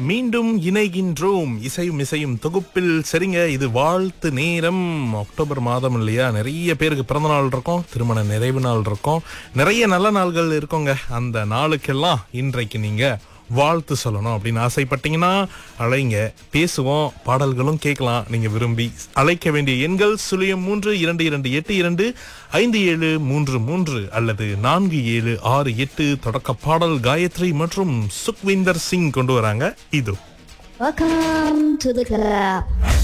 மீண்டும் இணைகின்றோம் இசையும் இசையும் தொகுப்பில் சரிங்க இது வாழ்த்து நேரம் அக்டோபர் மாதம் இல்லையா நிறைய பேருக்கு பிறந்த நாள் இருக்கும் திருமண நிறைவு நாள் இருக்கும் நிறைய நல்ல நாள்கள் இருக்குங்க அந்த நாளுக்கெல்லாம் இன்றைக்கு நீங்க வாழ்த்து சொல்லணும் அப்படின்னு ஆசைப்பட்டீங்கன்னா அழைங்க பேசுவோம் பாடல்களும் கேட்கலாம் நீங்க விரும்பி அழைக்க வேண்டிய எண்கள் சுழியம் மூன்று இரண்டு இரண்டு எட்டு இரண்டு ஐந்து ஏழு மூன்று மூன்று அல்லது நான்கு ஏழு ஆறு எட்டு தொடக்க பாடல் காயத்ரி மற்றும் சுக்விந்தர் சிங் கொண்டு வராங்க இது Welcome to the club.